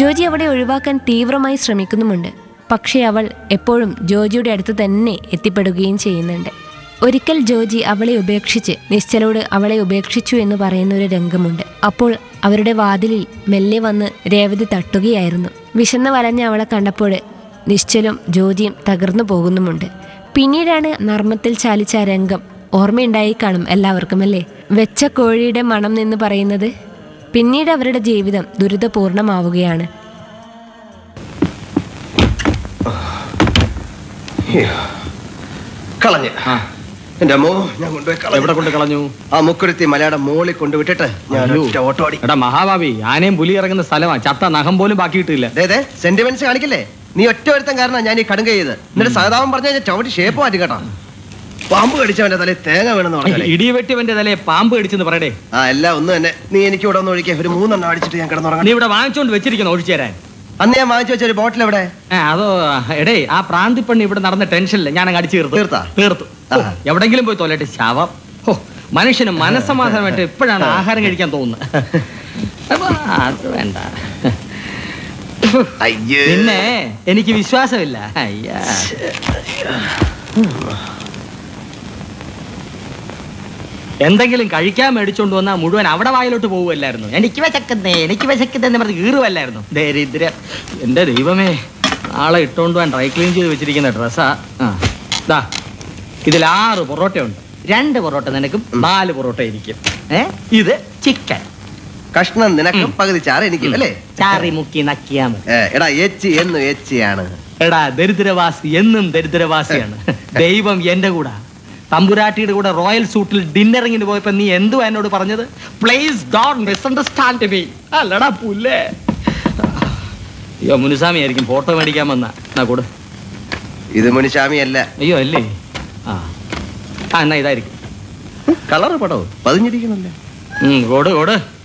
ജോജി അവളെ ഒഴിവാക്കാൻ തീവ്രമായി ശ്രമിക്കുന്നുമുണ്ട് പക്ഷേ അവൾ എപ്പോഴും ജോജിയുടെ അടുത്ത് തന്നെ എത്തിപ്പെടുകയും ചെയ്യുന്നുണ്ട് ഒരിക്കൽ ജോജി അവളെ ഉപേക്ഷിച്ച് നിശ്ചലോട് അവളെ ഉപേക്ഷിച്ചു എന്ന് പറയുന്ന ഒരു രംഗമുണ്ട് അപ്പോൾ അവരുടെ വാതിലിൽ മെല്ലെ വന്ന് രേവതി തട്ടുകയായിരുന്നു വിശന്ന് വലഞ്ഞ അവളെ കണ്ടപ്പോൾ നിശ്ചലും ജോജിയും തകർന്നു പോകുന്നുമുണ്ട് പിന്നീടാണ് നർമ്മത്തിൽ ചാലിച്ച ആ രംഗം ഓർമ്മയുണ്ടായി കാണും എല്ലാവർക്കും അല്ലേ വെച്ച കോഴിയുടെ മണം എന്ന് പറയുന്നത് പിന്നീട് അവരുടെ ജീവിതം ദുരിതപൂർണമാവുകയാണ് കളഞ്ഞ് എന്റെ അമ്മോ ഞാൻ കൊണ്ടുപോയി കളഞ്ഞു. എവിടെ കൊണ്ട് കളഞ്ഞു ആ മുക്കുരുത്തി മലയുടെ മോളിൽ കൊണ്ടുവിട്ടിട്ട് ഞാൻ അയ്യോ. ഒറ്റ ഓട്ടോ അടി എടാ മഹാഭാവി ആനയും പുലി ഇറങ്ങുന്ന സ്ഥലമാണ് ചത്ത നഖം പോലും ബാക്കിയിട്ടില്ല അതെ സെന്റിമെന്റ്സ് കാണിക്കില്ലേ നീ ഒറ്റ ഒരുത്തൻ കാരണം ഞാൻ ഈ കടുങ്ക ചെയ്ത് എന്നിട്ട് സഹതാപം പറഞ്ഞ ഞാൻ ചവിട്ടി ഷേപ്പ് മാറ്റി കേട്ടോ പാമ്പ് കടിച്ചവന്റെ തലയിൽ തേങ്ങ വേണമെന്ന് പറഞ്ഞാലേ ഇടി വെട്ടിവന്റെ തലയെ പാമ്പ് കടിച്ചെന്ന് പറയടേ ആ എല്ലാം ഒന്ന് തന്നെ നീ എനിക്ക് ഇവിടെ ഒന്ന് ഒഴിക്കുക ഒരു മൂന്നെണ്ണം അടിച്ചിട്ട് ഞാൻ കിടന്നുറങ്ങാം നീ ഇവിടെ വാങ്ങിച്ചോണ്ട് വെച്ചിരിക്കുന്നു ഒഴിച്ചു തരാൻ അന്ന് ഞാൻ വാങ്ങിച്ചു വെച്ച ഒരു ബോട്ടിൽ എവിടെ ആ, അതോ എടേ ആ പ്രാന്തിപ്പണ്ണി ഇവിടെ നടന്ന ടെൻഷനില്ല ഞാൻ അങ്ങ് അടിച്ചു തീർത്തു തീർത്താ? തീർത്തു ഓ, ആ. എവിടെങ്കിലും പോയി തോലട്ടെ ശവം ഓ മനുഷ്യന് മനസ്സമാധാനമായിട്ട് എപ്പോഴാണ് ആഹാരം കഴിക്കാൻ തോന്നുന്നത് അപ്പൊ അത് വേണ്ട അയ്യേ പിന്നെ എനിക്ക് വിശ്വാസമില്ല അയ്യാ എന്തെങ്കിലും കഴിക്കാൻ മേടിച്ചോണ്ട് വന്നാൽ മുഴുവൻ അവിടെ വായിലോട്ട് പോകുമല്ലായിരുന്നു എനിക്ക് വിശക്കുന്നേ എനിക്ക് വിശക്കുന്നേ എന്ന് പറഞ്ഞ് കീറുമല്ലായിരുന്നു ദരിദ്ര എന്റെ ദൈവമേ നാളെ ഇട്ടോണ്ട് പോകാൻ ഡ്രൈ ക്ലീൻ ചെയ്ത് വെച്ചിരിക്കുന്ന ഡ്രസ്സാ ആ ദാ ഇതിൽ ആറ് പൊറോട്ടയുണ്ട് രണ്ട് പൊറോട്ട നിനക്കും നാല് പൊറോട്ട ഇരിക്കും ഏ ഇത് ചിക്കൻ കഷ്ണം നിനക്കും പകുതി ചാറ് എനിക്കും അല്ലേ ചാറി മുക്കി നക്കിയാ മതി ഏ, എടാ എച്ച് എന്നു എച്ചിയാണ് എടാ ദരിദ്രവാസി എന്നും ദരിദ്രവാസിയാണ് ദൈവം എന്റെ കൂടെ തമ്പുരാട്ടിയുടെ കൂടെ റോയൽ സൂട്ടിൽ ഡിന്നറിങ്ങിന് പോയപ്പോ നീ എന്തുവാ എന്നോട് പറഞ്ഞത് പ്ലീസ് ഡോണ്ട് മിസ്അണ്ടർസ്റ്റാൻഡ് മീ അല്ലടാ പുല്ലേ അയ്യോ മുനുസ്വാമി ആയിരിക്കും ഫോട്ടോ മേടിക്കാൻ വന്ന എന്നാ കൂടെ ഇത് മുനിശാമി അല്ല അയ്യോ അല്ലേ ആ ആ എന്നാ ഇതായിരിക്കും കളറ് പടോ പതിഞ്ഞിരിക്കണല്ലേ ഉം, കൊട് കൊട്